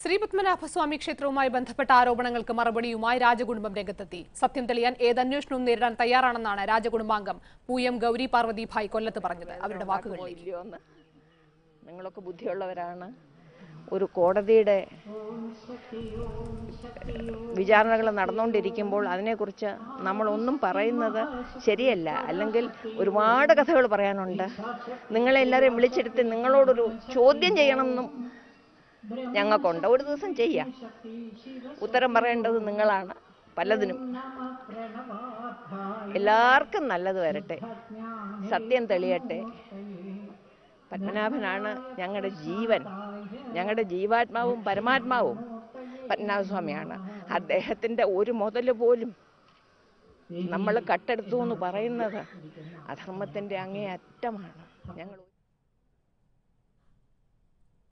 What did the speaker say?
ശ്രീപത്മനാഭസ്വാമി ക്ഷേത്രവുമായി ബന്ധപ്പെട്ട ആരോപണങ്ങൾക്ക് മറുപടിയുമായി രാജകുടുംബം രംഗത്തെത്തി സത്യം തെളിയാൻ ഏതന്വേഷണവും നേരിടാൻ തയ്യാറാണെന്നാണ് രാജകുടുംബാംഗം പൂയം ഗൗരി പാർവതി ഭായ് കൊല്ലത്ത് പറഞ്ഞത് അവരുടെ വാക്കുകളിൽ ഇല്ലയോ എന്ന് നിങ്ങളൊക്കെ ബുദ്ധിയുള്ളവരാണ് ഒരു കോടതിയുടെ വിചാരണകൾ നടന്നുകൊണ്ടിരിക്കുമ്പോൾ അതിനെക്കുറിച്ച് നമ്മളൊന്നും പറയുന്നത് ശരിയല്ല അല്ലെങ്കിൽ ഒരുപാട് കഥകൾ പറയാനുണ്ട് നിങ്ങളെല്ലാവരെയും വിളിച്ചെടുത്ത് നിങ്ങളോടൊരു ചോദ്യം ചെയ്യണമെന്നും ഞങ്ങൾക്കുണ്ട് ഒരു ദിവസം ചെയ്യാം ഉത്തരം പറയേണ്ടത് നിങ്ങളാണ് പലതിനും എല്ലാവർക്കും നല്ലത് വരട്ടെ സത്യം തെളിയട്ടെ പത്മനാഭനാണ് ഞങ്ങളുടെ ജീവൻ ഞങ്ങളുടെ ജീവാത്മാവും പരമാത്മാവും പത്മനാഭസ്വാമിയാണ് അദ്ദേഹത്തിൻ്റെ ഒരു മുതൽ പോലും നമ്മൾ കട്ടെടുത്തു എന്ന് പറയുന്നത് അധർമ്മത്തിൻ്റെ അങ്ങേ അറ്റമാണ് ഞങ്ങൾ